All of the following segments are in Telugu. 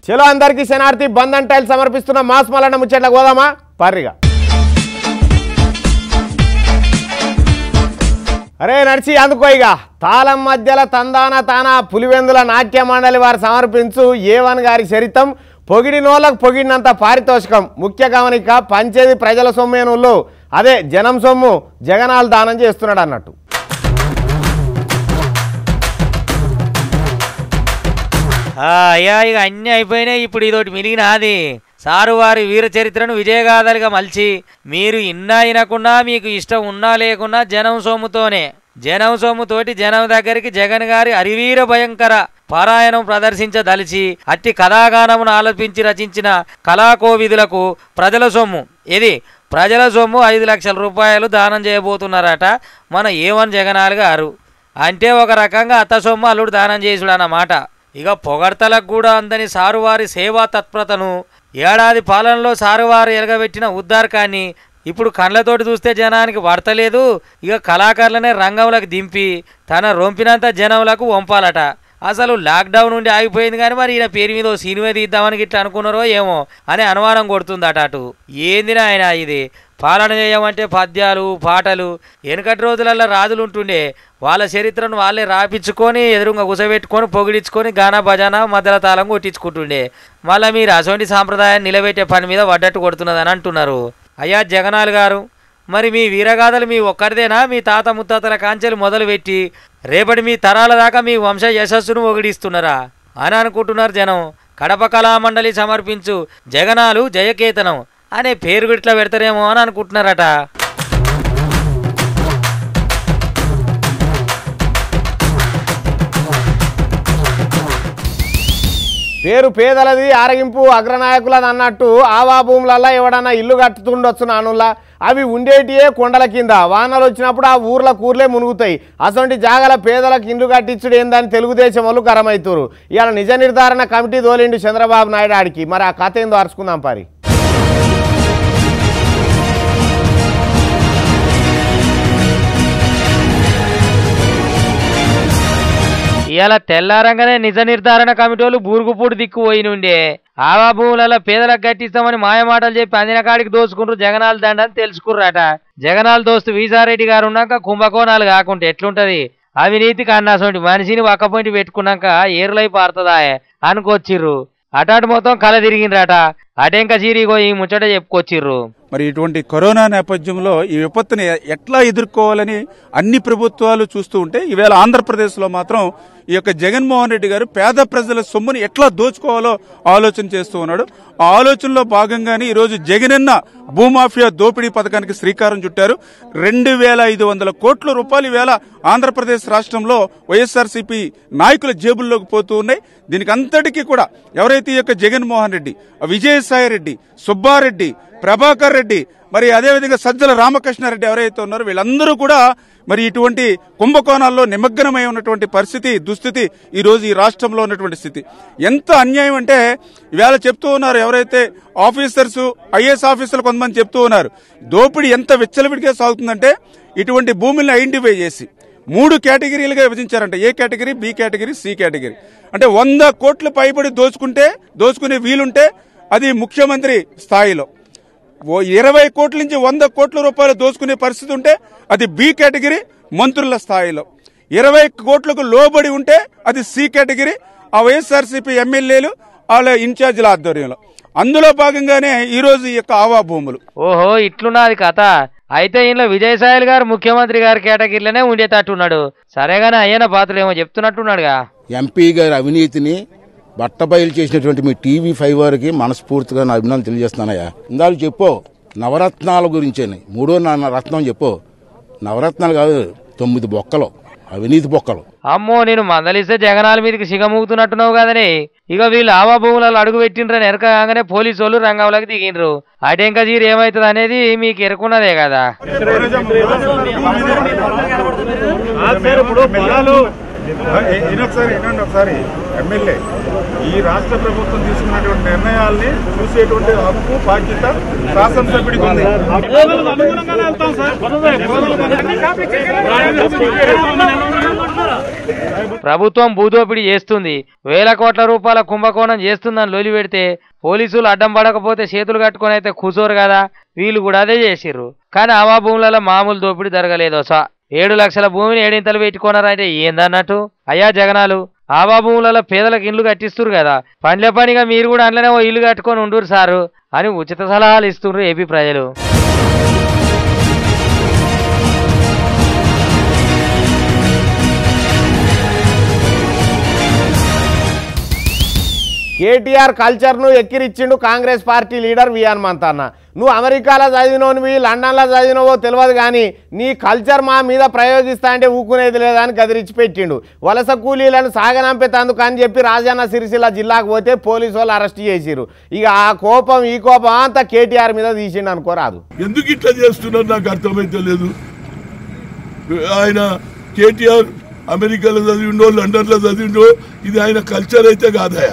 చలో అందరికీ శనార్థి బంధన్ టైల్ సమర్పిస్తున్న మాస్ మలన్న ముచ్చట్ల గోదామా పర్రిగా అరే నడిచి అందుకో ఇక తాళం మధ్యల తందాన తాన పులివెందుల నాట్య మండలి వారు సమర్పించు ఏవన్ గారి చరితం పొగిడి నోళ్ళకు పొగిడినంత పారితోషికం ముఖ్య గమనిక పంచేది ప్రజల సొమ్మేనుల్లో అదే జనం సొమ్ము జగనాలు దానం చేస్తున్నాడు అన్నట్టు ఆ, అయ్యా ఇక అన్నీ అయిపోయినాయి ఇప్పుడు ఇదోటి మిలిగినాది సారు వారి వీర చరిత్రను విజయగాథలుగా మలిచి మీరు ఇన్నా వినకున్నా మీకు ఇష్టం ఉన్నా లేకున్నా జనం సొమ్ముతోనే జనం సొమ్ముతోటి జనం దగ్గరికి జగన్ గారి అరివీర భయంకర పారాయణం ప్రదర్శించదలిచి అట్టి కథాగానమును ఆలపించి రచించిన కళాకోవిధులకు ప్రజల సొమ్ము ఇది ప్రజల సొమ్ము ఐదు లక్షల రూపాయలు దానం చేయబోతున్నారట మన ఏవన్ జగనాలు గారు అంటే ఒక రకంగా అత్త సొమ్ము అల్లుడు దానం చేసుడు అన్నమాట ఇక పొగడ్తలకు కూడా అందని సారువారి సేవా తత్పరతను ఏడాది పాలనలో సారువారు ఎలగబెట్టిన ఉద్దారకాన్ని ఇప్పుడు కళ్ళతోటి చూస్తే జనానికి పడతలేదు ఇక కళాకారులనే రంగంలోకి దింపి తన రొంపినంత జనంలకు వంపాలట అసలు లాక్డౌన్ నుండి ఆగిపోయింది కానీ మరి ఈయన పేరు మీద ఓ సినిమా తీద్దామని ఇట్లా అనుకున్నారో ఏమో అని అనుమానం కొడుతుందట అటు ఏందినా ఆయన ఇది పాలన చేయమంటే పద్యాలు పాటలు వెనకటి రోజులలో రాజులు ఉంటుండే వాళ్ళ చరిత్రను వాళ్ళే రాపించుకొని ఎదురుగా గుసబెట్టుకొని పొగిడించుకొని గానా భజన మధ్యల తాళం కొట్టించుకుంటుండే మళ్ళీ మీరు అసోంటి సాంప్రదాయాన్ని నిలబెట్టే పని మీద పడ్డట్టు కొడుతున్నదని అంటున్నారు అయ్యా జగనాల్ గారు మరి మీ వీరగాథలు మీ ఒక్కరిదేనా మీ తాత ముత్తాతల కాంచెలు మొదలుపెట్టి రేపటి మీ తరాల దాకా మీ వంశ యశస్సును ఒగిడిస్తున్నారా అని అనుకుంటున్నారు జనం కడప కళామండలి సమర్పించు జగనాలు జయకేతనం అనే పేరు గిట్లా పెడతారేమో అని అనుకుంటున్నారట పేరు పేదలది ఆరగింపు అగ్రనాయకులది అన్నట్టు ఆవా భూములల్లో ఎవడన్నా ఇల్లు కట్టుతుండొచ్చు నానుల్లా అవి ఉండేటియే కొండల కింద వానలు వచ్చినప్పుడు ఆ ఊర్ల కూర్లే మునుగుతాయి అసొంటి జాగల పేదలకు ఇల్లు కట్టించుడు ఏందని తెలుగుదేశం వాళ్ళు కరమైతురు ఇవాళ నిజ నిర్ధారణ కమిటీ తోలిండు చంద్రబాబు నాయుడు ఆడికి మరి ఆ కథ ఏందో అరుచుకుందాం పారి ఇవాళ తెల్లారంగానే నిజ నిర్ధారణ కమిటీలు బూరుగుపూడి దిక్కు పోయినుండే ఆవా భూములలో పేదలకు కట్టిస్తామని మాయమాటలు చెప్పి అందిన కాడికి దోచుకుంటారు జగనాల దండని తెలుసుకుర్రట జగనాల దోస్తు వీసారెడ్డి గారు ఉన్నాక కుంభకోణాలు కాకుంటే ఎట్లుంటది అవినీతికి అన్నాసోటి మనిషిని ఒక్కపోయింటి పెట్టుకున్నాక ఏరులై పారుతుందా అనుకొచ్చిర్రు అటాటు మొత్తం కల తిరిగిండ్రట అటెంక చీరిగో ఈ ముచ్చట చెప్పుకొచ్చిర్రు మరి ఇటువంటి కరోనా నేపథ్యంలో ఈ విపత్తుని ఎట్లా ఎదుర్కోవాలని అన్ని ప్రభుత్వాలు చూస్తూ ఉంటే ఈవేళ ఆంధ్రప్రదేశ్లో మాత్రం ఈ యొక్క జగన్మోహన్ రెడ్డి గారు పేద ప్రజల సొమ్ముని ఎట్లా దోచుకోవాలో ఆలోచన చేస్తూ ఉన్నాడు ఆ ఆలోచనలో భాగంగానే ఈరోజు జగనన్న భూమాఫియా దోపిడీ పథకానికి శ్రీకారం చుట్టారు రెండు వేల ఐదు వందల కోట్ల రూపాయలు ఈవేళ ఆంధ్రప్రదేశ్ రాష్ట్రంలో వైఎస్ఆర్సీపీ నాయకుల జేబుల్లోకి పోతూ ఉన్నాయి దీనికి అంతటికీ కూడా ఎవరైతే ఈ యొక్క జగన్మోహన్ రెడ్డి విజయసాయి రెడ్డి సుబ్బారెడ్డి ప్రభాకర్ రెడ్డి మరి అదేవిధంగా సజ్జల రామకృష్ణారెడ్డి ఎవరైతే ఉన్నారో వీళ్ళందరూ కూడా మరి ఇటువంటి కుంభకోణాల్లో నిమగ్నమై ఉన్నటువంటి పరిస్థితి దుస్థితి ఈ రోజు ఈ రాష్ట్రంలో ఉన్నటువంటి స్థితి ఎంత అన్యాయం అంటే ఇవాళ చెప్తూ ఉన్నారు ఎవరైతే ఆఫీసర్స్ ఐఏఎస్ ఆఫీసర్లు కొంతమంది చెప్తూ ఉన్నారు దోపిడీ ఎంత విచ్చలవిడిగా సాగుతుందంటే ఇటువంటి భూముల్ని ఐడెంటిఫై చేసి మూడు కేటగిరీలుగా విభజించారంట A category B category C category అంటే వంద కోట్ల పైబడి దోచుకుంటే దోచుకునే వీలుంటే అది ముఖ్యమంత్రి స్థాయిలో ఓ ఇరవై కోట్ల నుంచి వంద కోట్ల రూపాయలు దోచుకునే పరిస్థితి ఉంటే అది బి కేటగిరీ మంత్రుల స్థాయిలో ఇరవై కోట్లకు లోబడి ఉంటే అది సి కేటగిరీ ఆ వైఎస్ఆర్సీపీ ఎమ్మెల్యేలు వాళ్ళ ఇన్ఛార్జీల ఆధ్వర్యంలో అందులో భాగంగానే ఈ రోజు ఈ యొక్క ఆవా భూములు ఓహో ఇట్లున్నది కథ అయితే ఇంట్లో విజయసాయిల్ గారు ముఖ్యమంత్రి గారి కేటగిరీలోనే ఉండేటట్టున్నాడు సరేగానే అయ్యన పాత్రలు ఏమో చెప్తున్నట్టున్నాడుగా ఎంపీ గారి అవినీతిని బట్టబయలు చేసినటువంటి మీ టీవీ ఫైవ్ వారికి మనస్ఫూర్తిగా నా అభినందన తెలియజేస్తున్నానయ్యా ఇందాక చెప్పు నవరత్నాల గురించేని మూడో నా రత్నం చెప్పు నవరత్నాలు కాదు తొమ్మిది బొక్కలు అవినీతి బొక్కలు అమ్మో నేను మందలిస్తే జగనాల మీదకి సిగమూగుతున్నట్టున్నావు కదనే ఇక వీళ్ళు ఆవా భూములలో అడుగు పెట్టిండ్రని ఎరక కాగానే పోలీసు వాళ్ళు రంగంలోకి దిగిండ్రు అటెంక జీరు ఏమవుతుంది అనేది మీకు ఎరుకున్నదే కదా ఒకసారి వినండి ఒకసారి ఎమ్మెల్యే ఈ రాష్ట్ర ప్రభుత్వం తీసుకున్నటువంటి నిర్ణయాల్ని చూసేటువంటి హక్కు బాధ్యత శాసనసభ్యుడికి ఉంది ప్రభుత్వం భూదోపిడీ చేస్తుంది వేల కోట్ల రూపాయల కుంభకోణం చేస్తుందని లొలి పెడితే పోలీసులు అడ్డం పడకపోతే చేతులు కట్టుకొని అయితే కూసోరు కదా వీళ్ళు కూడా అదే చేసిర్రు కానీ ఆవా భూములలో మామూలు దోపిడీ జరగలేదు సా ఏడు లక్షల భూమిని ఏడింతలు పెట్టుకున్నారంటే ఏందన్నట్టు అయ్యా జగనాలు ఆవా భూములలో పేదలకు ఇల్లు కట్టిస్తురు కదా పండ్ల పనిగా మీరు కూడా అందులోనే ఓ ఇల్లు కట్టుకొని ఉండురు సారు అని ఉచిత సలహాలు ఇస్తుండ్రు ఏపీ ప్రజలు కేటీఆర్ కల్చర్ను ఎక్కిరిచ్చిండు కాంగ్రెస్ పార్టీ లీడర్ వియాన్ మంతన్న నువ్వు అమెరికాలో చదివినోనివి లండన్లో చదివినవో తెలియదు కానీ నీ కల్చర్ మా మీద ప్రయోగిస్తా అంటే ఊకునేది లేదని గదిరించి పెట్టిండు వలస కూలీలను సాగనంపేతందుకు అని చెప్పి రాజన్న సిరిసిల్ల జిల్లాకు పోతే పోలీసు వాళ్ళు అరెస్ట్ చేసిరు ఇక ఆ కోపం ఈ కోపం అంతా కేటీఆర్ మీద తీసిండు అనుకోరాదు ఎందుకు ఇట్లా చేస్తున్నారు నాకు అర్థమైతే లేదు ఆయన కేటీఆర్ అమెరికాలో చదివిండో లండన్లో చదివిండో ఇది ఆయన కల్చర్ అయితే కాదయా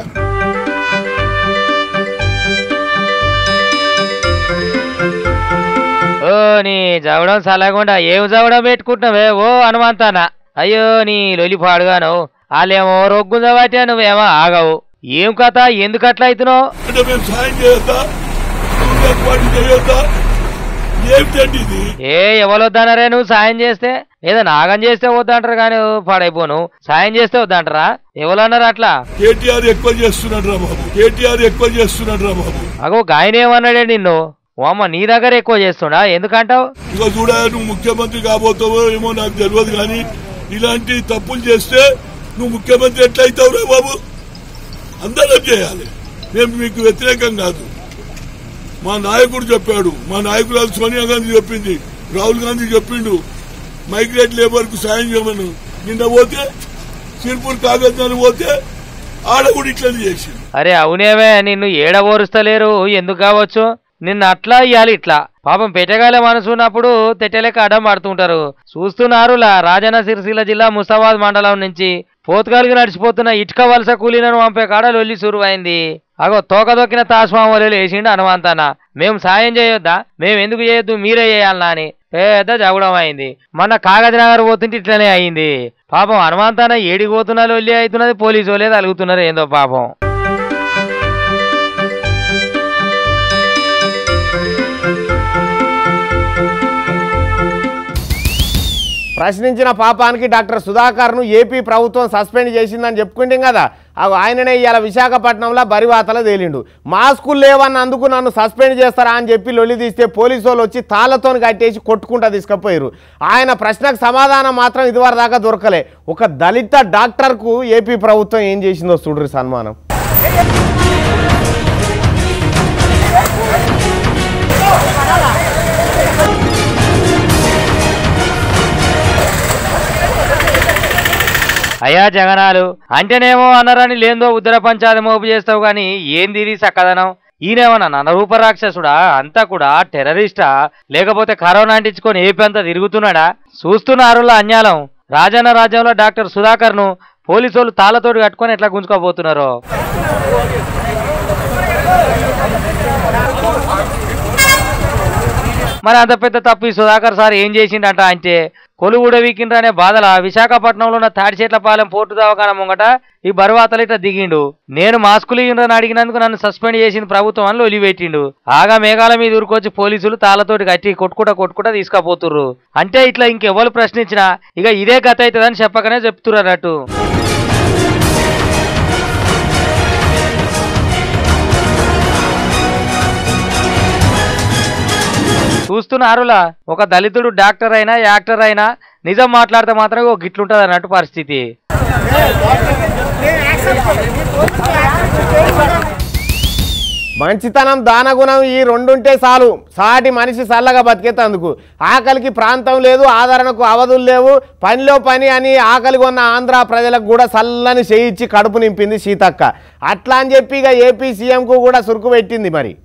ఓ నీ చవడం చల్లకుండా ఏం చవడం పెట్టుకుంటున్నావే ఓ హనుమంతానా అయ్యో నీ లొలి పాడుగాను వాళ్ళేమో రొగ్గుందబట్టే నువ్వేమో ఆగవు ఏం కథ ఎందుకు అట్లా అవుతున్నావు అంటే మేము సాయం చేయొద్దా ఏర్పాటు చేయొద్దా ఏమిటండి ఇది ఏ ఎవరొద్దనరే నువ్వు సాయం చేస్తే ఏదో నాగం చేస్తే వద్దంటారు కానీ పాడైపోను సాయం చేస్తే వద్దంటారా ఎవరన్నారు అట్లా కేటీఆర్ ఎక్కువ చేస్తున్నాడు రా బాబు కేటీఆర్ ఎక్కువ చేస్తున్నాడు రా బాబు అగో గాయన ఏమన్నాడే నిన్ను ఓ అమ్మ నీ దగ్గర ఎక్కువ చేస్తున్నా ఎందుకంటావు ఇక చూడ నువ్వు ముఖ్యమంత్రి కాబోతావో ఏమో నాకు తెలియదు కానీ ఇలాంటి తప్పులు చేస్తే నువ్వు ముఖ్యమంత్రి ఎట్లయితావు రా బాబు అందరం చేయాలి మేము మీకు వ్యతిరేకం కాదు మా నాయకుడు చెప్పాడు మా నాయకురాలు సోనియా గాంధీ చెప్పింది రాహుల్ గాంధీ చెప్పిండు మైగ్రేట్ లేబర్ కు సాయం చేయమను నిన్న పోతే సిర్పూర్ కాగజ్నాలు పోతే ఆడ కూడా ఇట్లని చేసిండు అరే అవునేవే నిన్ను ఏడబోరుస్తలేరు ఎందుకు కావచ్చు నిన్ను అట్లా ఇయ్యాలి ఇట్లా పాపం పెట్టగాల మనసు ఉన్నప్పుడు తెట్టలేక అడ్డం పడుతుంటారు చూస్తున్నారులా రాజన్న సిరిసిల్ల జిల్లా ముస్తాబాద్ మండలం నుంచి పోతుగాలికి నడిచిపోతున్న ఇటుక వలస కూలీలను పంపే కాడ లొల్లి సురువైంది అగో తోకదొక్కిన తాస్మామూలు వేసిండు హనుమంతన మేము సాయం చేయొద్దా మేము ఎందుకు చేయొద్దు మీరే చేయాలనా అని పెద్ద జగడం అయింది మొన్న కాగజ్ నగర్ పోతుంటే ఇట్లనే అయింది పాపం హనుమంతన ఏడికి పోతున్నా లొల్లి అవుతున్నది పోలీసు వాళ్ళే తలుగుతున్నారు ఏందో పాపం ప్రశ్నించిన పాపానికి డాక్టర్ సుధాకర్ను ఏపీ ప్రభుత్వం సస్పెండ్ చేసిందని చెప్పుకుంటాం కదా అవి ఆయననే ఇవాళ విశాఖపట్నంలో బరివాతల తేలిండు మాస్కులు లేవన్నందుకు నన్ను సస్పెండ్ చేస్తారా అని చెప్పి లొల్లి తీస్తే పోలీసు వాళ్ళు వచ్చి తాళ్లతో కట్టేసి కొట్టుకుంటా తీసుకుపోయారు ఆయన ప్రశ్నకు సమాధానం మాత్రం ఇదివరకు దాకా దొరకలే ఒక దళిత డాక్టర్కు ఏపీ ప్రభుత్వం ఏం చేసిందో చూడ్రి సన్మానం అయ్యా జగనాలు అంటేనేమో అన్నరని లేందో ఉద్దర పంచాది మోపు చేస్తావు గాని ఏంది ఇది సక్కదనం ఈయనేమన్నా నరూప రాక్షసుడా అంతా కూడా టెర్రరిస్టా లేకపోతే కరోనా అంటించుకొని ఏపీ అంతా తిరుగుతున్నాడా చూస్తున్నారులా అన్యాలం రాజన్న రాజ్యంలో డాక్టర్ సుధాకర్ ను పోలీసు తాళ్లతోటి కట్టుకొని ఎట్లా గుంజుకోబోతున్నారో మరి అంత పెద్ద తప్పు ఈ సుధాకర్ సార్ ఏం చేసిండట అంటే కొలువుడ వీకిండ్రు అనే బాధల విశాఖపట్నంలో ఉన్న తాడిచెట్లపాలెం పోర్టు దవాఖాన ముంగట ఈ బరువాతలు ఇట్లా దిగిండు నేను మాస్కులు ఇయ్యండ్రని అడిగినందుకు నన్ను సస్పెండ్ చేసిన ప్రభుత్వం అని ఒలిపెట్టిండు ఆగా మేఘాల మీద ఊరుకొచ్చి పోలీసులు తాళతోటి కట్టి కొట్టుకుంటా కొట్టుకుంటా తీసుకపోతుర్రు అంటే ఇట్లా ఇంకెవరు ప్రశ్నించినా ఇక ఇదే గత అవుతుందని చెప్పకనే చెప్తున్నారు అన్నట్టు చూస్తున్నారులా ఒక దళితుడు డాక్టర్ అయినా యాక్టర్ అయినా నిజం మాట్లాడితే మాత్రం ఒక గిట్లుంటది అన్నట్టు పరిస్థితి మంచితనం దానగుణం ఈ రెండుంటే చాలు సాటి మనిషి చల్లగా బతికేతందుకు ఆకలికి ప్రాంతం లేదు ఆదరణకు అవధులు లేవు పనిలో పని అని ఆకలి కొన్న ఆంధ్ర ప్రజలకు కూడా చల్లని చేయించి కడుపు నింపింది సీతక్క అట్లా అని చెప్పి ఇక ఏపీ సీఎంకు కూడా సురుకు పెట్టింది మరి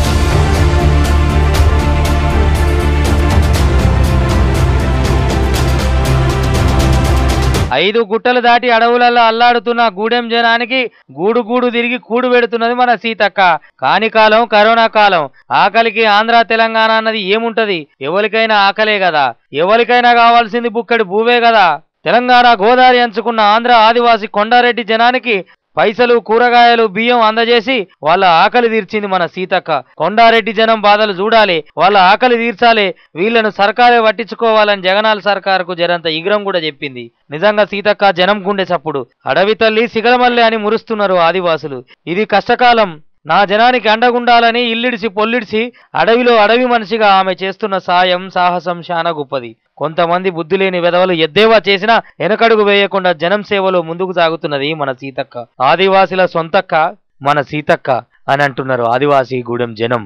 ఐదు గుట్టలు దాటి అడవులలో అల్లాడుతున్న గూడెం జనానికి గూడు గూడు తిరిగి కూడు పెడుతున్నది మన సీతక్క కాని కాలం కరోనా కాలం ఆకలికి ఆంధ్ర తెలంగాణ అన్నది ఏముంటది ఎవరికైనా ఆకలే కదా ఎవరికైనా కావాల్సింది బుక్కడి భూవే కదా తెలంగాణ గోదావరి అంచుకున్న ఆంధ్ర ఆదివాసి కొండారెడ్డి జనానికి పైసలు కూరగాయలు బియ్యం అందజేసి వాళ్ళ ఆకలి తీర్చింది మన సీతక్క కొండారెడ్డి జనం బాధలు చూడాలి వాళ్ళ ఆకలి తీర్చాలి వీళ్ళను సర్కారే పట్టించుకోవాలని జగనాల సర్కారుకు జరంత ఇగ్రం కూడా చెప్పింది నిజంగా సీతక్క జనం గుండె చప్పుడు అడవి తల్లి సిగలమల్లె అని మురుస్తున్నారు ఆదివాసులు ఇది కష్టకాలం నా జనానికి అండగుండాలని ఇల్లిడిసి పొల్లిడిసి అడవిలో అడవి మనిషిగా ఆమె చేస్తున్న సాయం సాహసం శానా గొప్పది కొంతమంది బుద్ధి లేని వెధవలు ఎద్దేవా చేసినా వెనకడుగు వేయకుండా జనం సేవలో ముందుకు సాగుతున్నది మన సీతక్క ఆదివాసుల సొంతక్క మన సీతక్క అని అంటున్నారు ఆదివాసీ గూడెం జనం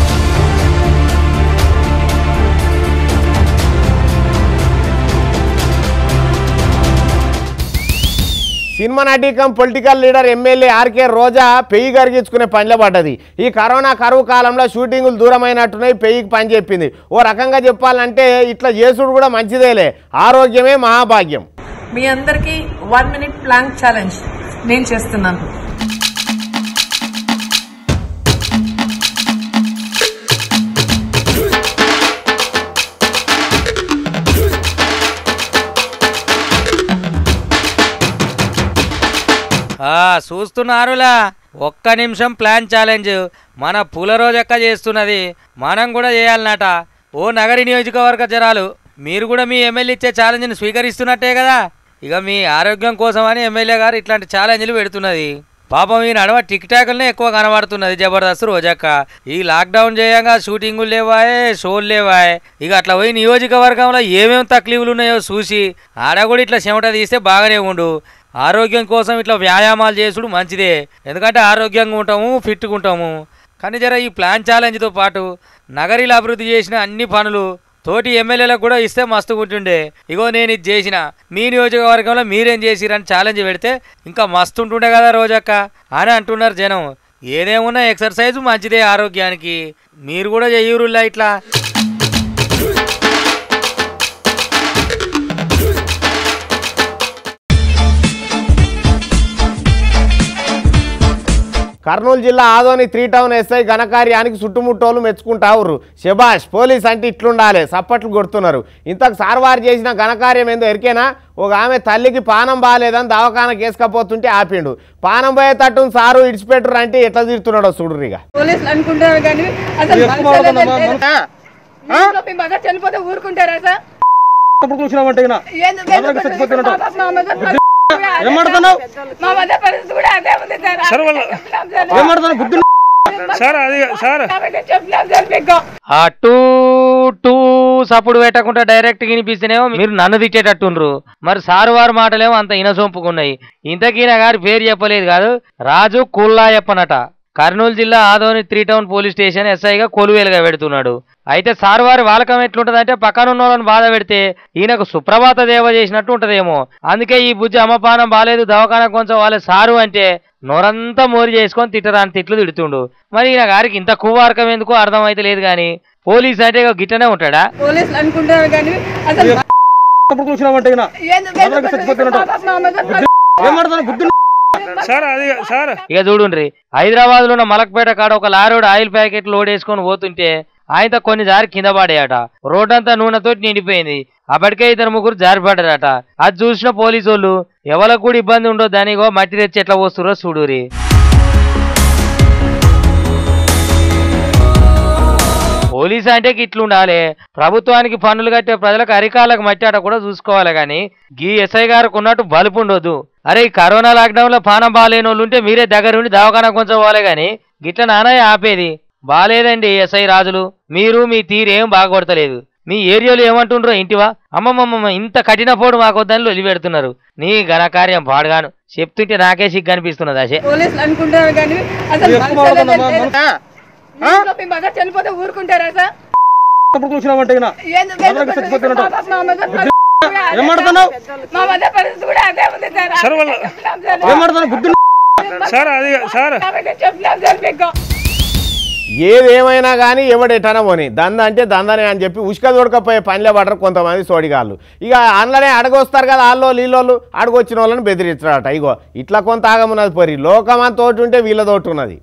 సినిమా నటి cum political leader MLA RK Roja పెయ్యి కరిగించుకునే పనిలో పడ్డది ఈ కరోనా కరువు కాలంలో షూటింగులు దూరమైనట్టున్నాయి పెయ్యికి పని చెప్పింది ఓ రకంగా చెప్పాలంటే ఇట్లా చేసుడు కూడా మంచిదేలే ఆరోగ్యమే మహాభాగ్యం మీ అందరికీ వన్ మినిట్ ప్లాంక్ ఛాలెంజ్ నేను చేస్తున్నాను ఆ చూస్తున్నారులా ఒక్క నిమిషం ప్లాన్ ఛాలెంజ్ మన పూల రోజక్క చేస్తున్నది మనం కూడా చేయాలన్నట ఓ నగరి నియోజకవర్గ జనాలు మీరు కూడా మీ ఎమ్మెల్యే ఇచ్చే ఛాలెంజ్ని స్వీకరిస్తున్నట్టే కదా ఇక మీ ఆరోగ్యం కోసమని ఎమ్మెల్యే గారు ఇట్లాంటి ఛాలెంజ్లు పెడుతున్నది పాపం ఈ నడవ టిక్ టాక్లనే ఎక్కువ కనబడుతున్నది జబర్దస్త్ రోజక్క ఈ లాక్డౌన్ చేయంగా షూటింగులు లేవాయే షోలు లేవాయే ఇక అట్లా పోయి నియోజకవర్గంలో ఏమేమి తక్లీఫ్లు ఉన్నాయో చూసి ఆడ కూడా ఇట్లా చెమట తీస్తే బాగానే ఉండు ఆరోగ్యం కోసం ఇట్లా వ్యాయామాలు చేసుడు మంచిదే ఎందుకంటే ఆరోగ్యంగా ఉంటాము ఫిట్గా ఉంటాము కానీ జర ఈ ప్లాన్ ఛాలెంజ్తో పాటు నగరీలు అభివృద్ధి చేసిన అన్ని పనులు తోటి ఎమ్మెల్యేలకు కూడా ఇస్తే మస్తు ఉంటుండే ఇగో నేను ఇది చేసిన మీ నియోజకవర్గంలో మీరేం చేసిరని ఛాలెంజ్ పెడితే ఇంకా మస్తు ఉంటుండే కదా రోజక్క అని అంటున్నారు జనం ఏదేమున్నా ఎక్సర్సైజ్ మంచిదే ఆరోగ్యానికి మీరు కూడా చెయ్యూరులా ఇట్లా కర్నూలు జిల్లా ఆదోని త్రీ టౌన్ ఎస్ఐ ఘనకార్యానికి చుట్టుముట్టోళ్ళు మెచ్చుకుంటావురు శబాష్ పోలీస్ అంటే ఇట్లుండాలి సప్పట్లు కొడుతున్నారు ఇంతకు సార్వారు చేసిన ఘనకార్యం ఏందో ఎరికేనా ఒక ఆమె తల్లికి పానం బాగాలేదని దవాఖానకి వేసుకపోతుంటే ఆపిండు పానం పోయేటట్టు సారు ఇడిచిపెట్టురు అంటే ఎట్లా తిడుతున్నాడో చూడురు ఇక పోలీసులు అనుకుంటారు కానీ అసలు మనుషులే లేదు. ఇంట్లో మీ మదర్ చనిపోతే ఊరుకుంటారా సార్ ఎందుకు- ఎందుకు మా బాబు మా మదర్ పరిస్థితి కూడా అదే సార్. మా మదర్ పరిస్థితి కూడా అదే ఉంది సార్ చెప్తున్నాం సార్. కాబట్టి చెప్తున్నాం సార్ మీకు ఆ టూ టూ సప్పుడు పెట్టకుండా డైరెక్ట్ వినిపిస్తేనేమో మీరు నన్ను తిట్టేటట్టుండ్రు మరి సారు వారి మాటలేమో అంత ఇనసొంపుకున్నాయి ఇంతకీన గారి పేరు చెప్పలేదు కాదు రాజు కుల్లాయప్పనట కర్నూలు జిల్లా Adoni three town police station ఎస్ఐగా కొలువేలుగా పెడుతున్నాడు అయితే సారు వారి వాలకం ఎట్లుంటదంటే పక్కన ఉన్న వాళ్ళని బాధ పెడితే ఈయనకు సుప్రభాత దేవ చేసినట్టు ఉంటదేమో అందుకే ఈ బుజ్జి అమ్మపానం బాలేదు దవాఖాన కొంచెం వాళ్ళ సారు అంటే నోరంతా మోరి చేసుకొని తిట్టరాని తిట్లు తిడుతుండు మరి ఈయన గారికి ఇంత కువారకం ఎందుకో అర్థమైతే లేదు కానీ పోలీస్ అంటే ఇక గిట్టనే ఉంటాడా పోలీసులు అనుకుంటారు కానీ అసలు ఎందుకు- ఎందుకు మా బాబు మా మదర్ ఇక చూడుండ్రి హైదరాబాద్ లో ఉన్న మలక్పేట కాడ ఒక లారోడ్ ఆయిల్ ప్యాకెట్ లోడ్ వేసుకొని పోతుంటే ఆయనతో కొన్ని జారి కింద పడేయట రోడ్ అంతా నూనెతో నిండిపోయింది అప్పటికే ఇద్దరు ముగ్గురు జారిపడ్డారట అది చూసిన పోలీసు వాళ్ళు ఎవరికి కూడా ఇబ్బంది ఉండదు దానిగో మట్టి తెచ్చి ఎట్లా పోస్తురో చూడురి పోలీసు అంటే ఇట్లుండాలి ప్రభుత్వానికి పన్నులు కట్టే ప్రజలకు అరికాలకు మట్టాట కూడా చూసుకోవాలి కానీ గీ ఎస్ఐ గారికి ఉన్నట్టు బలుపు ఉండొద్దు అరే ఈ కరోనా లాక్డౌన్ లో పానం బాగాలేని వాళ్ళు ఉంటే మీరే దగ్గర ఉండి దవాఖానా కొంచెం పోవాలి కానీ గిట్ల నానయ్య ఆపేది బాలేదండి ఎస్ఐ రాజులు మీరు మీ తీరేం బాగొడతలేదు మీ ఏరియాలో ఏమంటుండ్రో ఇంటివా అమ్మమ్మమ్మ ఇంత కఠిన పోడు మాకొద్దని లొలి పెడుతున్నారు నీ ఘనకార్యం పాడుగాను చెప్తుంటే నాకే సిగ్గు అనిపిస్తున్నది అసే పోలీసులు అనుకుంటారు కానీ అసలు మనుషులే లేదు. ఇంట్లో మీ మదర్ చనిపోతే ఊరుకుంటారా సార్ ఎందుకు- ఎందుకు మా బాబు మా మదర్ పరిస్థితి కూడా అదే సార్. మా మదర్ పరిస్థితి కూడా అదే ఉంది సార్ చెప్తున్నాం సార్ కాబట్టి చెప్తున్నాం సార్ మీకు ఏదేమైనా కానీ ఎవడెటన పోని దంద అంటే దందనే అని చెప్పి ఉసుక దొడకపోయే పనిలో పడరు కొంతమంది సోడిగాళ్ళు ఇక అందులోనే అడగొస్తారు కదా వాళ్ళు వీళ్ళోళ్ళు అడగొచ్చిన వాళ్ళని బెదిరిస్తారట ఇగో ఇట్లా కొంత ఆగమున్నది పరి లోకమంతా తోటి ఉంటే వీళ్ళ తోటి ఉన్నది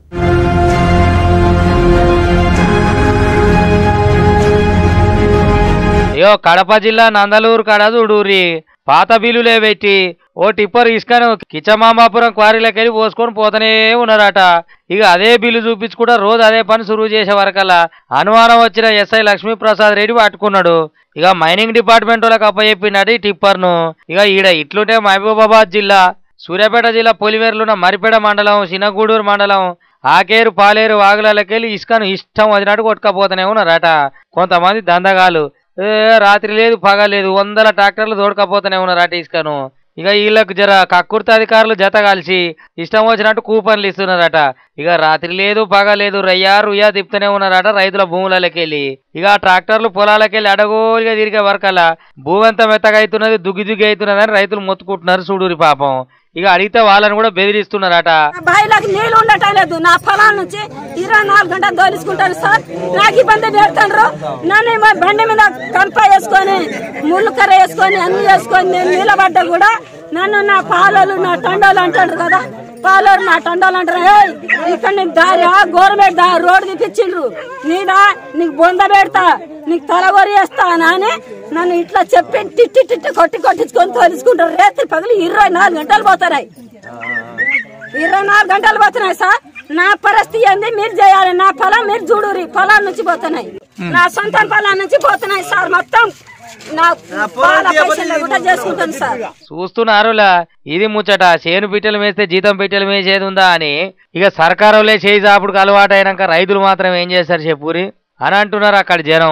అయ్యో కడప జిల్లా నందలూరు కాడ చూడూరి పాత బిల్లులే పెట్టి ఓ టిప్పర్ ఇసుకను కిచ్చమాంబాపురం క్వారీలోకి వెళ్ళి పోసుకొని పోతూనే ఉన్నారట ఇక అదే బిల్లు చూపించుకుంటా రోజు అదే పని సురువు చేసే వరకల్లా అనుమానం వచ్చిన ఎస్ఐ లక్ష్మీప్రసాద్ రెడ్డి పట్టుకున్నాడు ఇక మైనింగ్ డిపార్ట్మెంట్ వాళ్ళకి అప్పచెప్పినట్టు ఈ టిప్పర్ను ఇక ఈడ ఇట్లుంటే మహబూబాబాద్ జిల్లా సూర్యాపేట జిల్లా పొలివేరులున్న మరిపేట మండలం చిన్నగూడూరు మండలం ఆకేరు పాలేరు వాగులకెళ్ళి ఇసుకను ఇష్టం వచ్చినట్టు కొట్టుకపోతూనే ఉన్నారట కొంతమంది దందగాలు ఏ రాత్రి లేదు పగ లేదు వందల ట్రాక్టర్లు తోడుకపోతూనే ఉన్నారట ఇసుకను ఇక వీళ్ళకు జర కక్కుర్తి అధికారులు జత కలిసి ఇష్టం వచ్చినట్టు కూపన్లు ఇస్తున్నారట ఇక రాత్రి లేదు పగ లేదు రయ్యా రుయ్యా తిప్పుతూనే ఉన్నారట రైతుల భూములకి వెళ్ళి ఇక ఆ ట్రాక్టర్లు పొలాలకి వెళ్ళి అడగోలుగా తిరిగే వరకల్లా భూమి అంతా మెత్తగా అవుతున్నది దుగ్గి దుగ్గి అవుతున్నది అని రైతులు మొత్తుకుంటున్నారు చూడురి పాపం ఇక అడిగితే వాళ్ళని కూడా బెదిరిస్తున్నారట బాయిలకు నీళ్లు ఉండటం లేదు నా పొలాల నుంచి ఇరవై నాలుగు గంటలు దోలుచుకుంటారు సార్ నాకు ఇబ్బంది పెడతారు నన్ను ఏమో బండి మీద కంప వేసుకొని ముళ్ళు కర్ర వేసుకొని అన్ని వేసుకొని నేను నిలబడ్డా కూడా నన్ను నా పాలలు నా టండాలు అంటాడు కదా పాలరు నా టండాలు అంటారు "ఏయ్, ఇక్కడ నీకు దారి గవర్నమెంట్ దా రోడ్డు తీపిచ్చిండ్రు నీదా నీకు బొంద పెడతా నీకు తలగొరి వేస్తా అని నన్ను ఇట్లా చెప్పి తిట్టి తిట్టి కొట్టి కొట్టించుకొని తోలుచుకుంటారు రేత్రి పగలు ఇరవై నాలుగు గంటలు పోతారాయి ఇరవై నాలుగు గంటలు పోతున్నాయి సార్ నా పరిస్థితి ఏంది మీరు చేయాలి నా పొలం మీరు చూడురి పొలాల నుంచి పోతున్నాయి నా సొంత పొలం నుంచి పోతున్నాయి సార్ మొత్తం నా పాల పైసలు కూడా చేసుకుంటాను సార్ చూస్తున్నారులా ఇది ముచ్చట చేను పిట్టలు వేస్తే జీతం పిట్టలు వేసేది ఉందా అని ఇక సర్కారులే చేయి చాపుడుకు అలవాటు అయినాక రైతులు మాత్రం ఏం చేస్తారు చెప్పురి అని అంటున్నారు అక్కడ జనం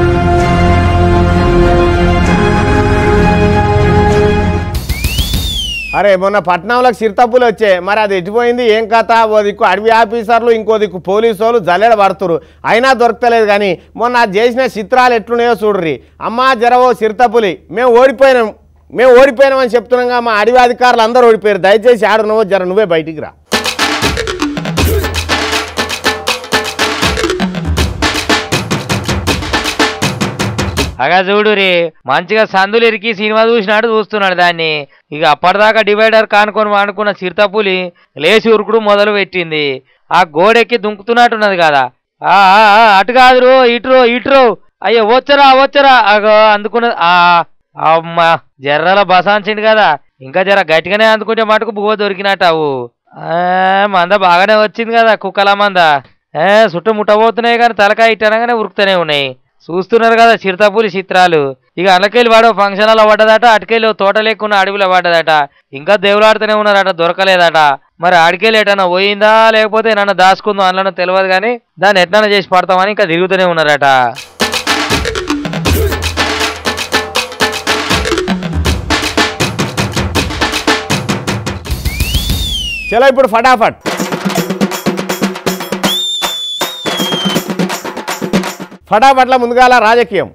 అరే మొన్న పట్నంలోకి చిరుతప్పులు వచ్చాయి మరి అది ఎట్టిపోయింది ఏం కథ ఓ దిక్కు అడవి ఆఫీసర్లు ఇంకో దిక్కు పోలీసు వాళ్ళు జల్లెడ పడుతురు అయినా దొరకలేదు కానీ మొన్న అది చేసిన చిత్రాలు ఎట్లున్నాయో చూడ్రి అమ్మా జరవో చిరుతపులి మేము ఓడిపోయినాం మేము ఓడిపోయినామని చెప్తున్నాగా మా అడవి అధికారులు అందరూ ఓడిపోయారు దయచేసి ఆడున్నావో జర నువ్వే బయటికి రా అగా చూడురి మంచిగా సందులు ఇరికి సినిమా చూసినాడు చూస్తున్నాడు దాన్ని ఇక అప్పటిదాకా డివైడర్ కానుకొని వాడుకున్న చిరుతపులి లేచి ఉరుకుడు మొదలు పెట్టింది ఆ గోడెక్కి దుంకుతున్నట్టున్నది కదా ఆ ఆ, ఆ, అటు కాదురు ఇటురో ఇటురో అయ్యో వచ్చరా వచ్చరా అగో అందుకున్నది ఆ అమ్మా జర్రల బసాంచిండు కదా ఇంకా జర గట్టిగానే అందుకుంటే మటుకు బువ్వ దొరికినట్టావు ఆ, మంద బాగానే వచ్చింది కదా కుక్కల మంద ఏ చుట్టూ ముట్టబోతున్నాయి కానీ తలకాయ ఇట్టనగానే ఉరుకుతూనే ఉన్నాయి చూస్తున్నారు కదా చిరుతపులి చిత్రాలు ఇక అలకెళ్ళి వాడు ఫంక్షన్ హాల్లో పడ్డదట అటుకెళ్ళి ఓ తోట లేకున్న అడవిలో పడ్డదట ఇంకా దేవులాడుతూనే ఉన్నారట దొరకలేదట మరి ఆడికెళ్ళి ఎటన్నా పోయిందా లేకపోతే నన్ను దాచుకుందాం అందులో తెలియదు కానీ దాన్ని ఎట్లన్నా చేసి పడతామని ఇంకా తిరుగుతూనే ఉన్నారట చలో ఇప్పుడు ఫటాఫట్ ఫటాఫట్ల ముందుగాల రాజకీయం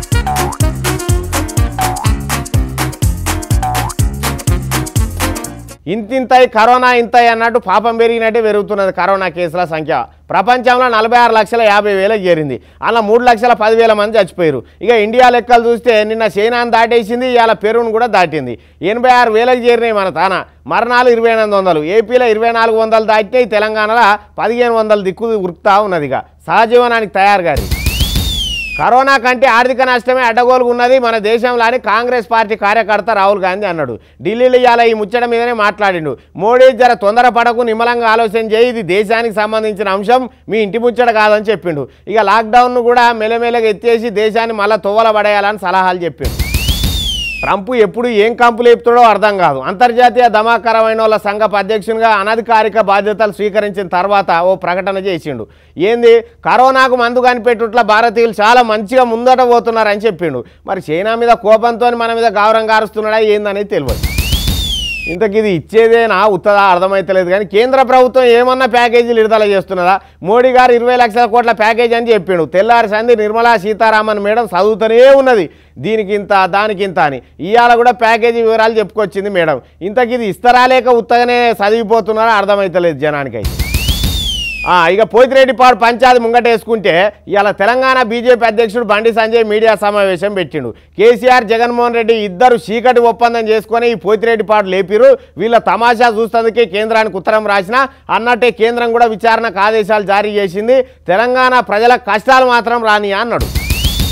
ఇంతింతై కరోనా ఇంతై అన్నట్టు పాపం పెరిగినట్టే పెరుగుతున్నది కరోనా కేసుల సంఖ్య ప్రపంచంలో నలభై ఆరు లక్షల యాభై వేలకు చేరింది అలా మూడు లక్షల పదివేల మంది చచ్చిపోయారు ఇక ఇండియా లెక్కలు చూస్తే నిన్న చైనాను దాటేసింది ఇవాళ పెరువును కూడా దాటింది ఎనభై ఆరు వేలకు చేరినాయి మన తాన మరణాలు ఇరవై ఎనిమిది వందలు ఏపీలో ఇరవై నాలుగు వందలు దాటినాయి తెలంగాణలో పదిహేను వందల దిక్కు ఉరుకుతా ఉన్నది ఇక సహజీవనానికి తయారు గారి కరోనా కంటే ఆర్థిక నష్టమే అడ్డగోలుగా ఉన్నది మన దేశంలోని కాంగ్రెస్ పార్టీ కార్యకర్త రాహుల్ గాంధీ అన్నాడు ఢిల్లీలో ఇవాళ ఈ ముచ్చట మీదనే మాట్లాడిండు మోడీ జర తొందరపడకు నిమ్మలంగా ఆలోచన చేయి ఇది దేశానికి సంబంధించిన అంశం మీ ఇంటి ముచ్చట కాదని చెప్పిండు ఇక లాక్డౌన్ను కూడా మెల్లమెల్లగా ఎత్తేసి దేశాన్ని మళ్ళీ తొవ్వల పడేయాలని సలహాలు చెప్పిండు ట్రంప్ ఎప్పుడు ఏం కంపులు చెప్తాడో అర్థం కాదు అంతర్జాతీయ దమాకరమైన వాళ్ళ సంఘపు అధ్యక్షునిగా అనధికారిక బాధ్యతలు స్వీకరించిన తర్వాత ఓ ప్రకటన చేసిండు ఏంది కరోనాకు మందు కనిపెట్టుట్ల భారతీయులు చాలా మంచిగా ముందట పోతున్నారని చెప్పిండు మరి చైనా మీద కోపంతో మన మీద గౌరవం కారుస్తున్నాడా ఏందనేది తెలియదు ఇంతకి ఇది ఇచ్చేదేనా ఉత్తదా అర్థమైతలేదు కానీ కేంద్ర ప్రభుత్వం ఏమన్నా ప్యాకేజీలు విడుదల చేస్తున్నదా మోడీ గారు ఇరవై లక్షల కోట్ల ప్యాకేజ్ అని చెప్పిండు తెల్లారి సంధి నిర్మలా సీతారామన్ మేడం చదువుతూనే ఉన్నది దీనికి ఇంత దానికి ఇంత అని ఇవాళ కూడా ప్యాకేజీ వివరాలు చెప్పుకొచ్చింది మేడం ఇంతకి ఇది ఇస్తరా లేక ఉత్తగానే చదివిపోతున్నారా అర్థమైతలేదు జనానికైతే ఆ, ఇక పోతిరెడ్డిపాడు పంచాయతీ ముంగటేసుకుంటే ఇవాళ తెలంగాణ బీజేపీ అధ్యక్షుడు బండి సంజయ్ మీడియా సమావేశం పెట్టిండు కేసీఆర్ జగన్మోహన్ రెడ్డి ఇద్దరు చీకటి ఒప్పందం చేసుకొని ఈ పోతిరెడ్డిపాడు లేపిరు వీళ్ళ తమాషా చూస్తేందుకే కేంద్రానికి ఉత్తరం రాసిన అన్నట్టే కేంద్రం కూడా విచారణకు ఆదేశాలు జారీ చేసింది తెలంగాణ ప్రజల కష్టాలు మాత్రం రాని అన్నాడు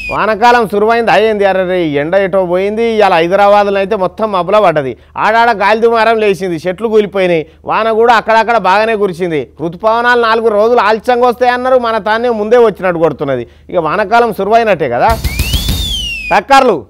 వానకాలం సురువైంది అయ్యింది అరే ఎండ ఎటో పోయింది ఇలా హైదరాబాద్లో అయితే మొత్తం మబ్బుల పడ్డది ఆడాడ గాలి దుమారం లేచింది చెట్లు కూలిపోయినాయి వాన కూడా అక్కడక్కడ బాగానే కురిసింది ఋతుపవనాలు నాలుగు రోజులు ఆలస్యంగా వస్తాయన్నారు మన తానే ముందే వచ్చినట్టు కొడుతున్నది ఇక వానకాలం సురువైనట్టే కదా టక్కర్లు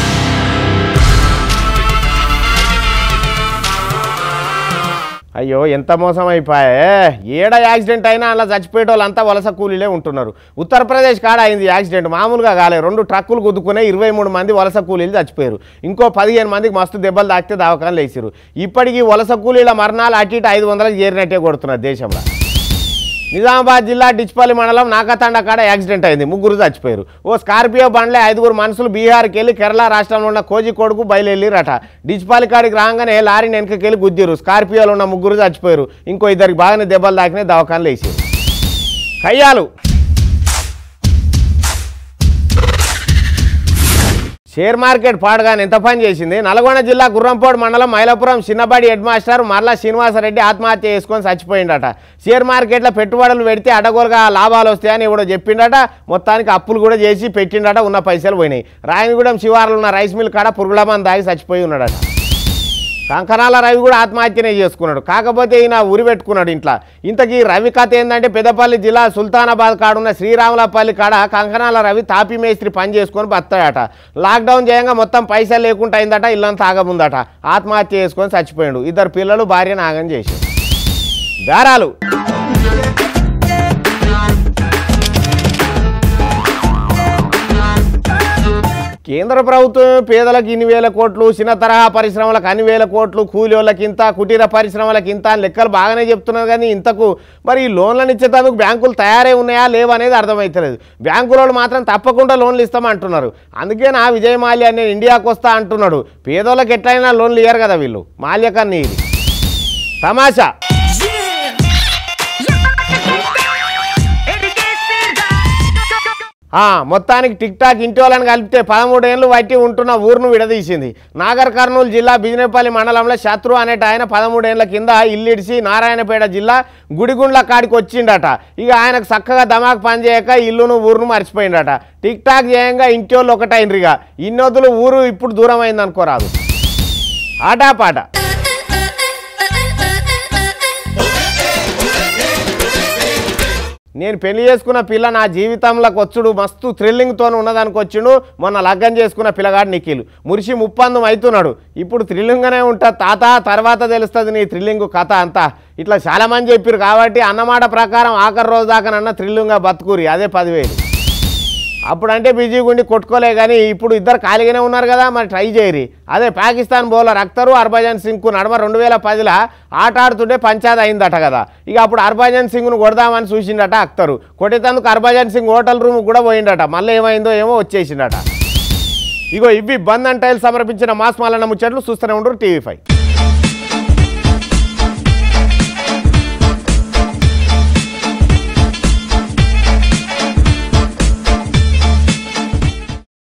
అయ్యో ఎంత మోసం అయిపోయే ఏడ యాక్సిడెంట్ అయినా అలా చచ్చిపోయే వాళ్ళంతా వలస కూలీలే ఉంటున్నారు ఉత్తరప్రదేశ్ కాడ అయింది యాక్సిడెంట్ మామూలుగా కాలే రెండు ట్రక్కులు గుద్దుకునే ఇరవై మూడు మంది వలస కూలీలు చచ్చిపోయారు ఇంకో పదిహేను మందికి మస్తు దెబ్బలు తాకితే దవాఖానలు వేసారు ఇప్పటికీ వలస కూలీల మరణాలు అటు ఇటు ఐదు వందలకు చేరినట్టే కొడుతున్నారు దేశంలో నిజామాబాద్ జిల్లా డిచ్పల్లి మండలం నాకతండ కాడ యాక్సిడెంట్ అయింది ముగ్గురు చచ్చిపోయారు ఓ స్కార్పియో బండ్లే ఐదుగురు మనుషులు బీహార్కి వెళ్ళి కేరళ రాష్ట్రంలో ఉన్న కోజికోడుకు బయలుదేరిరట డిచ్పల్లి కాడికి రాగానే లారీని వెనకకెళ్ళి గుద్దిరు స్కార్పియోలో ఉన్న ముగ్గురు చచ్చిపోయారు ఇంకో ఇద్దరికి బాగానే దెబ్బలు తాకినాయి దవాఖానలు వేసారు కయ్యాలు షేర్ మార్కెట్ పాడగానే ఎంత పని చేసింది నల్గొండ జిల్లా గుర్రంపోడు మండలం మైలాపురం చిన్నబడి హెడ్ మాస్టర్ మరలా శ్రీనివాసరెడ్డి ఆత్మహత్య చేసుకొని చచ్చిపోయిండట షేర్ మార్కెట్లో పెట్టుబడులు పెడితే అడగోలుగా లాభాలు వస్తాయని ఎవడో చెప్పిండట మొత్తానికి అప్పులు కూడా చేసి పెట్టిండట ఉన్న పైసలు పోయినాయి రాయనగూడెం శివారులో ఉన్న రైస్ మిల్ కాడ పురుగుల మంది తాగి చచ్చిపోయి ఉన్నాడట కంకణాల రవి కూడా ఆత్మహత్యనే చేసుకున్నాడు కాకపోతే ఈయన ఉరి పెట్టుకున్నాడు ఇంట్లో ఇంతకీ రవి కథ ఏంటంటే పెద్దపల్లి జిల్లా సుల్తానాబాద్ కాడున్న శ్రీరాములపల్లి కాడ కంకణాల రవి తాపి మేస్త్రి పని చేసుకొని బతాడట లాక్డౌన్ చేయంగా మొత్తం పైసలు లేకుండా అయిందట ఇల్లంతా ఆగముందట ఆత్మహత్య చేసుకొని చచ్చిపోయాడు ఇద్దరు పిల్లలు భార్యను ఆగం చేశారు బేరాలు కేంద్ర ప్రభుత్వం పేదలకు ఇన్ని వేల కోట్లు చిన్న తరహా పరిశ్రమలకు అన్ని వేల కోట్లు కూలీళ్ళకి ఇంత కుటీర పరిశ్రమలకు ఇంత అని లెక్కలు బాగానే చెప్తున్నారు కానీ ఇంతకు మరి ఈ లోన్లను ఇచ్చేటందుకు బ్యాంకులు తయారై ఉన్నాయా లేవా అనేది అర్థమవుతలేదు బ్యాంకుల వాళ్ళు మాత్రం తప్పకుండా లోన్లు ఇస్తామంటున్నారు అందుకే నా విజయ్ మాల్యా నేను ఇండియాకు వస్తా అంటున్నాడు పేదోళ్ళకి ఎట్లయినా లోన్లు ఇయ్యరు కదా వీళ్ళు మాల్య కన్నీ ఇది తమాషా ఆ, మొత్తానికి టిక్ టాక్ ఇంటి వాళ్ళని కలిపితే పదమూడేళ్ళు బట్టి ఉంటున్న ఊరును విడదీసింది నాగర్ కర్నూలు జిల్లా బిజినేపల్లి మండలంలో శత్రు అనేట ఆయన పదమూడేళ్ల కింద ఇల్లిడిసి నారాయణపేట జిల్లా గుడిగుండ్ల కాడికి వచ్చిండట ఇక ఆయనకు చక్కగా దమాక్ పనిచేయక ఇల్లును ఊరును మర్చిపోయిండట టిక్ టాక్ చేయంగా ఇంటి వాళ్ళు ఒకటైనరిగా ఇన్నొద్దులు ఊరు ఇప్పుడు దూరం అయింది అనుకోరాదు ఆటాపాట నేను పెళ్లి చేసుకున్న పిల్ల నా జీవితంలోకి వచ్చుడు మస్తు థ్రిల్లింగ్తో ఉన్నదానికి వచ్చిండు మొన్న లగ్గం చేసుకున్న పిల్లగాడు నిఖిల్ మురిసి ముప్పందం అవుతున్నాడు ఇప్పుడు థ్రిల్లింగ్గానే ఉంటా తాత తర్వాత తెలుస్తుంది నీ థ్రిల్లింగ్ కథ అంతా ఇట్లా చాలామంది చెప్పారు కాబట్టి అన్నమాట ప్రకారం ఆఖరి రోజు దాకానన్నా థ్రిల్లింగ్గా బతుకురి అదే పదివేలు అప్పుడంటే బిజీగా ఉండి కొట్టుకోలే కానీ ఇప్పుడు ఇద్దరు ఖాళీగానే ఉన్నారు కదా మరి ట్రై చేయరి అదే పాకిస్తాన్ బౌలర్ అఖ్తరు హర్భజన్ సింగ్కు నడమ రెండు వేల పదిలో ఆట ఆడుతుంటే పంచాయత్ అయిందట కదా ఇక అప్పుడు హర్భజన్ సింగ్ను కొడదామని చూసిండట అఖ్తరు కొట్టేటందుకు హర్భజన్ సింగ్ హోటల్ రూమ్ కూడా పోయిండట మళ్ళీ ఏమైందో ఏమో వచ్చేసిండట ఇగో ఇవి బంధన్ టైల్ సమర్పించిన మాస్ మాలన్న ముచ్చట్లు చూస్తూనే ఉండరు టీవీ ఫైవ్